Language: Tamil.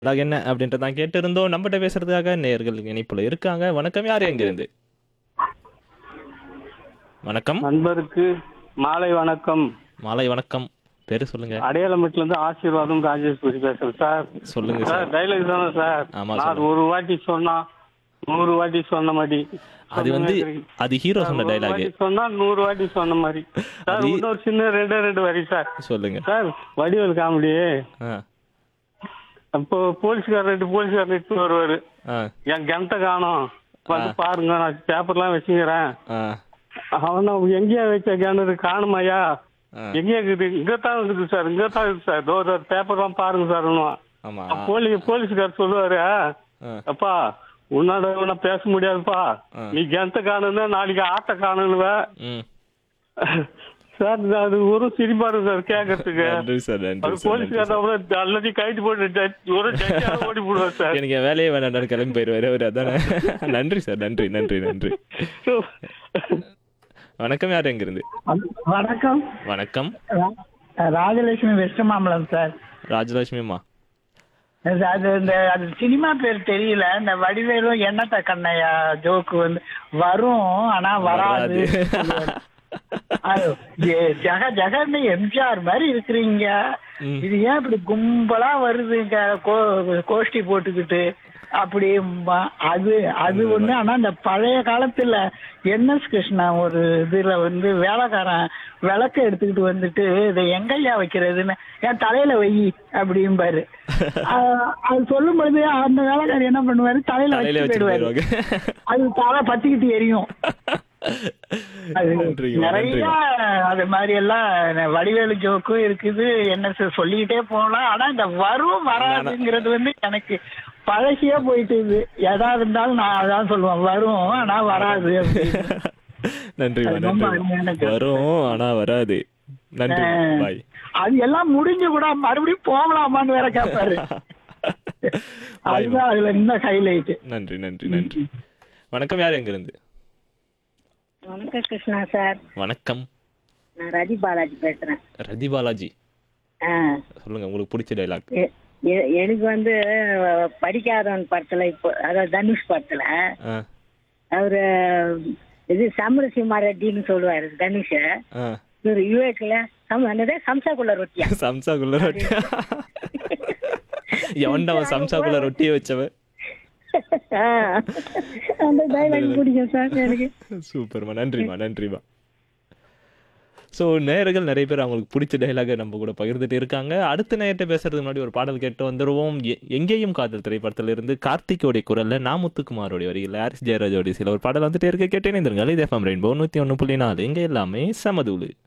டைலாக் என்ன அப்படின்றத தான் கேட்டிருந்தோம் நம்மகிட்ட பேசுறதுக்காக நேயர்கள் இணைப்புல இருக்காங்க வணக்கம் யார் எங்க இருந்து வணக்கம் நண்பருக்கு மாலை வணக்கம் மாலை வணக்கம் பேரு சொல்லுங்க அடையாளமேட்ல இருந்து ஆசீர்வாதம் ராஜேஷ் பூரி பேசுறேன் சார் சொல்லுங்க சார் சார் டைலாக் தானே சார் ஆமா, நான் சொல்லுங்க. ஒரு வாட்டி சொன்னா நூறு வாட்டி சொன்ன மாதிரி அது வந்து அது ஹீரோ சொன்ன ஒரு டைலாக் வாட்டி சொன்னா நூறு வாட்டி சொன்ன மாதிரி சார் அது- இன்னொரு சின்ன ரெண்டே ரெண்டு வரி சார் சொல்லுங்க சார் வடிவேல் காமெடி ஆ அப்போ போலீஸ்கார் ரெண்டு போலீஸ்கார் இட்டு வருவாரு ஆ என் கிணத்த காணோம் வந்து பாருங்க நான் பேப்பர்லாம் வச்சுக்கிறேன் ஆ அவன எங்கேயா வச்ச கிணறு காணுமாயா ஆ. எங்கேயா இருக்குது இங்கதான் இருக்குது சார் இங்கதான் இருக்குது சார் இதோ ஒரு பேப்பர்லாம் பாருங்க சார் ஆமா போலீஸ் போலீஸ்கார் சொல்லுவாரு ஆ. அப்பா உன்னோட உன்ன பேச முடியாதுப்பா ஆ. நீ கிணத்த காணுன்னா நாளைக்கு ஆட்ட காணுவ ம் சார் அது ஒரு சிரிப்பா இருக்கு சார் கேட்கறதுக்கு நன்றி சார் நன்றி அது சார் நன்றி போலீஸ்கார் சார். அவ்வளவு எல்லாத்தையும் கைட்டு போட்டு ஜட்ஜ்- ஒரு ஜட்ஜால ஓடி போடுவார் சார் எனக்கு என் வேலையே வேண்டாம் கிளம்பி போயிடுவாரு அவர் அதானே நன்றி சார் நன்றி நன்றி நன்றி வணக்கம் யார் எங்க இருந்து வணக்கம் வணக்கம் ரா- ராஜலட்சுமி வெஸ்ட் மாம்பலம் சார் ராஜலட்சுமி அம்மா அது அது இந்த அது சினிமா பேர் தெரியல இந்த வடிவேலும் எண்ணத்த கண்ணையா ஜோக்கு வந்து வரும் ஆனா வராது அது ஏ- ஜெக ஜெகன்னு எம்ஜிஆர் மாதிரி இருக்கிறீங்க ம். இது ஏன் இப்படி கும்பலா வருதுங்க கோ- கோஷ்டி போட்டுக்கிட்டு அப்படி ம- அது அது ஒண்ணு ஆனா இந்த பழைய காலத்துல என்எஸ் கிருஷ்ணா ஒரு இதுல வந்து வேலைக்காரன் விளக்க எடுத்துக்கிட்டு வந்துட்டு இதை எங்கய்யா வைக்கிறதுன்னு என் தலையில வை அப்படிம்பாரு அஹ் அது சொல்லும் பொழுது அந்த வேலைக்காரர் என்ன பண்ணுவாரு தலையில தலையில வச்சு வச்சுட்டு போயிடுவாரு போயிடுவாங்க அது தலை பத்திக்கிட்டு எரியும் அது நன்றிங்க, நிறைய நன்றிங்க. அது மாதிரி எல்லாம் வடிவேலு ஜோக்கும் இருக்குது என்ன சொ- சொல்லிக்கிட்டே போகலாம் ஆனா இந்த வரும் வராதுங்கிறது வந்து எனக்கு பழகியே போயிட்டு இது எதா இருந்தாலும் நான் அதான் சொல்லுவேன் வரும் ஆனா வராது அப்படின்னு. நன்றிமா அது ரொம்ப நன்றி அருமையான கருத்து. வரும் ஆனா வராது நன்றி ஆ. பாய் அது எல்லாம் முடிஞ்சு கூட மறுபடியும் போகலாமான்னு வேற கேட்பாரு அதுதான் அதுல இன்னும் ஹைலைட் நன்றி நன்றி நன்றி வணக்கம் யார் எங்க இருந்து வணக்கம் கிருஷ்ணா சார் வணக்கம் நான் ரதி பாலாஜி பேசுறேன் ரதி பாலாஜி ஆ, சொல்லுங்க உங்களுக்கு பிடிச்ச டைலாக் எ- எ- எனக்கு வந்து அஹ், படிக்காதவன் படத்துல இப்போ அதாவது தனுஷ் படத்துல அவரு இது சமரசிம்மா ரெட்டின்னு சொல்லுவாரு தனுஷ் இவர் யூஎஸ்ல சம் என்னது சம்சாக்குள்ள ரொட்டியா சம்சாக்குள்ள ரொட்டி எவன்டா அவன் சம்சாக்குள்ள ரொட்டியை வச்சவன் ஆ, அந்த டைலாக் பிடிக்கும் சார் எனக்கு சூப்பர்மா நன்றிம்மா நன்றிம்மா ஸோ நேயர்கள் நிறைய பேர் அவங்களுக்கு பிடிச்ச டைலாக நம்ம கூட பகிர்ந்துட்டு இருக்காங்க அடுத்த நேரத்தை பேசுறதுக்கு முன்னாடி ஒரு பாடல் கேட்டு வந்துருவோம் எ- எங்கேயும் காதல் திரைப்படத்துல இருந்து கார்த்திகோடைய குரல்ல நாமுத்துக்குமாரோடைய வரியில் ஹாரிஸ் ஜெயராஜோடைய சில ஒரு பாடல் வந்துட்டே இருக்க கேட்டேன் இந்த இது எஃப்எம் ரெயின்போ நூற்றி ஒன்று புள்ளி நாலு எங்கே எல்லாமே சமதூளு